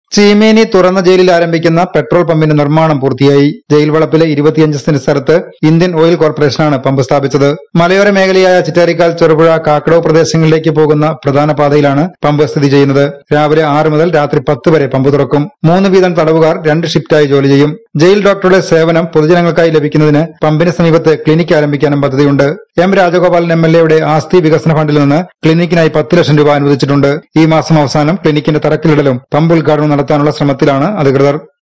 ചീമേനി തുറന്ന ജയിലിൽ ആരംഭിക്കുന്ന പെട്രോൾ പമ്പിന്റെ നിർമ്മാണം പൂർത്തിയായി ജയിൽ വളപ്പിലെ ഇരുപത്തിയഞ്ച് സെന്റ് സ്ഥലത്ത് ഇന്ത്യൻ ഓയിൽ കോർപ്പറേഷനാണ് പമ്പ് സ്ഥാപിച്ചത് മലയോര മേഖലയായ ചിറ്റാരിക്കാൽ ചെറുപുഴ കാക്കടവ് പ്രദേശങ്ങളിലേക്ക് പോകുന്ന പ്രധാന പാതയിലാണ് പമ്പ് സ്ഥിതി ചെയ്യുന്നത് രാവിലെ ആറ് മുതൽ രാത്രി പത്ത് വരെ പമ്പ് തുറക്കും മൂന്ന് വീതം തടവുകാർ രണ്ട് ഷിഫ്റ്റായി ജോലി ചെയ്യും ജയിൽ ഡോക്ടറുടെ സേവനം പൊതുജനങ്ങൾക്കായി ലഭിക്കുന്നതിന് പമ്പിന് സമീപത്ത് ക്ലിനിക്ക് ആരംഭിക്കാനും പദ്ധതിയുണ്ട് എം രാജഗോപാലൻ എം എൽ എയുടെ ആസ്തി വികസന ഫണ്ടിൽ നിന്ന് ക്ലിനിക്കിനായി പത്ത് ലക്ഷം രൂപ അനുവദിച്ചിട്ടുണ്ട് ഈ മാസം അവസാനം ക്ലിനിക്കിന്റെ തറക്കല്ലിടലും പമ്പ് ഉദ്ഘാടനം നടത്താനുള്ള ശ്രമത്തിലാണ് അധികൃതർ